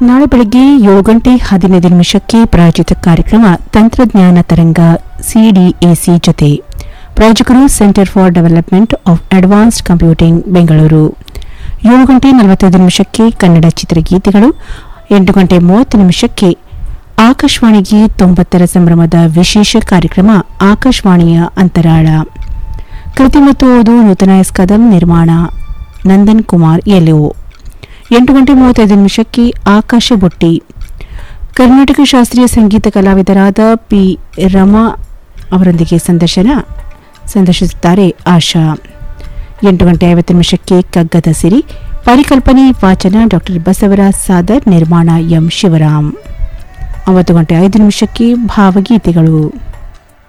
ನಾಳೆ ಬೆಳಗ್ಗೆ ಏಳು ಗಂಟೆ ಹದಿನೈದು ನಿಮಿಷಕ್ಕೆ ಪ್ರಾಯೋಜಿತ ಕಾರ್ಯಕ್ರಮ ತಂತ್ರಜ್ಞಾನ ತರಂಗ ಸಿಡಿಎಸಿ ಜೊತೆ ಪ್ರಾಯೋಜಕರು centre for development of advanced computing Bengaluru ಏಳು ಗಂಟೆ ನಲವತ್ತೈದು ನಿಮಿಷಕ್ಕೆ ಕನ್ನಡ ಚಿತ್ರಗೀತೆಗಳು ಎಂಟು ಗಂಟೆ ಮೂವತ್ತು ನಿಮಿಷಕ್ಕೆ ಆಕಾಶವಾಣಿಗೆ ತೊಂಬತ್ತರ ಸಂಭ್ರಮದ ವಿಶೇಷ ಕಾರ್ಯಕ್ರಮ ಆಕಾಶವಾಣಿಯ ಅಂತರಾಳ ಕೃತಿ ಮತ್ತು ಓದು ನೂತನ ಎಸ್ ಕದಂ ನಿರ್ಮಾಣ ನಂದನ್ ಕುಮಾರ್ ಎಲ್ಒ ಎಂಟು ಗಂಟೆ ಮೂವತ್ತೈದು ನಿಮಿಷಕ್ಕೆ ಆಕಾಶ ಬುಟ್ಟಿ ಕರ್ನಾಟಕ ಶಾಸ್ತ್ರೀಯ ಸಂಗೀತ ಕಲಾವಿದರಾದ ಪಿ ರಮಾ ಅವರೊಂದಿಗೆ ಸಂದರ್ಶನ ಸಂದರ್ಶಿಸುತ್ತಾರೆ ಆಶಾ ಎಂಟು ಗಂಟೆ ಐವತ್ತು ನಿಮಿಷಕ್ಕೆ ಕಗ್ಗದ ಸಿರಿ ಪರಿಕಲ್ಪನೆ ವಾಚನ ಡಾಕ್ಟರ್ ಬಸವರಾಜ್ ಸಾದರ್ ನಿರ್ಮಾಣ ಎಂ ಶಿವರಾಮ್ ಒಂಬತ್ತು ಗಂಟೆ ಐದು ನಿಮಿಷಕ್ಕೆ ಭಾವಗೀತೆಗಳು